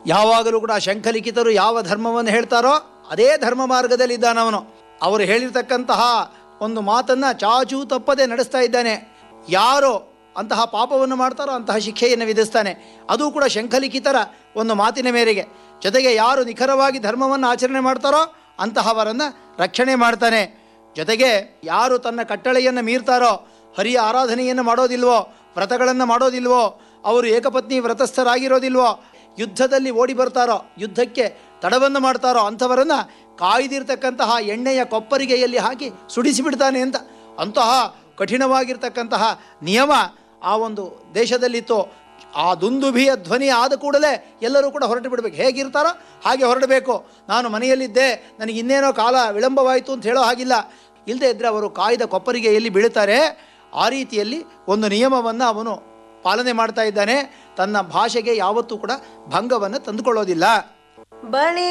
ಯಾವಾಗಲೂ ಕೂಡ ಶಂಖಲಿಖಿತರು ಯಾವ ಧರ್ಮವನ್ನು ಹೇಳ್ತಾರೋ ಅದೇ ಧರ್ಮ ಮಾರ್ಗದಲ್ಲಿ ಇದ್ದಾನವನು ಅವರು ಹೇಳಿರ್ತಕ್ಕಂತಹ ಒಂದು ಮಾತನ್ನು ಚಾಚೂ ತಪ್ಪದೆ ನಡೆಸ್ತಾ ಇದ್ದಾನೆ ಯಾರು ಅಂತಹ ಪಾಪವನ್ನು ಮಾಡ್ತಾರೋ ಅಂತಹ ಶಿಕ್ಷೆಯನ್ನು ವಿಧಿಸ್ತಾನೆ ಅದು ಕೂಡ ಶಂಖಲಿಖಿತರ ಒಂದು ಮಾತಿನ ಮೇರೆಗೆ ಜೊತೆಗೆ ಯಾರು ನಿಖರವಾಗಿ ಧರ್ಮವನ್ನು ಆಚರಣೆ ಮಾಡ್ತಾರೋ ಅಂತಹವರನ್ನು ರಕ್ಷಣೆ ಮಾಡ್ತಾನೆ ಜೊತೆಗೆ ಯಾರು ತನ್ನ ಕಟ್ಟಳೆಯನ್ನು ಮೀರ್ತಾರೋ ಹರಿಯ ಆರಾಧನೆಯನ್ನು ಮಾಡೋದಿಲ್ವೋ ವ್ರತಗಳನ್ನು ಮಾಡೋದಿಲ್ವೋ ಅವರು ಏಕಪತ್ನಿ ವ್ರತಸ್ಥರಾಗಿರೋದಿಲ್ವೋ ಯುದ್ಧದಲ್ಲಿ ಓಡಿ ಬರ್ತಾರೋ ಯುದ್ಧಕ್ಕೆ ತಡವನ್ನು ಮಾಡ್ತಾರೋ ಅಂಥವರನ್ನು ಕಾಯ್ದಿರ್ತಕ್ಕಂತಹ ಎಣ್ಣೆಯ ಕೊಪ್ಪರಿಗೆಯಲ್ಲಿ ಹಾಕಿ ಸುಡಿಸಿಬಿಡ್ತಾನೆ ಅಂತ ಅಂತಹ ಕಠಿಣವಾಗಿರ್ತಕ್ಕಂತಹ ನಿಯಮ ಆ ಒಂದು ದೇಶದಲ್ಲಿತ್ತು ಆ ದುಂದುಭಿಯ ಧ್ವನಿ ಆದ ಕೂಡಲೇ ಎಲ್ಲರೂ ಕೂಡ ಹೊರಟು ಬಿಡಬೇಕು ಹೇಗಿರ್ತಾರೋ ಹಾಗೆ ಹೊರಡಬೇಕು ನಾನು ಮನೆಯಲ್ಲಿದ್ದೆ ನನಗೆ ಇನ್ನೇನೋ ಕಾಲ ವಿಳಂಬವಾಯಿತು ಅಂತ ಹೇಳೋ ಹಾಗಿಲ್ಲ ಇಲ್ಲದೆ ಇದ್ದರೆ ಅವರು ಕಾಯ್ದ ಕೊಪ್ಪರಿಗೆಯಲ್ಲಿ ಬೀಳುತ್ತಾರೆ ಆ ರೀತಿಯಲ್ಲಿ ಒಂದು ನಿಯಮವನ್ನು ಅವನು ಪಾಲನೆ ಮಾಡ್ತಾ ಇದ್ದಾನೆ ತನ್ನ ಭಾಷೆಗೆ ಯಾವತ್ತೂ ಕೂಡ ಭಂಗವನ್ನು ತಂದುಕೊಳ್ಳೋದಿಲ್ಲ ಬಳಿ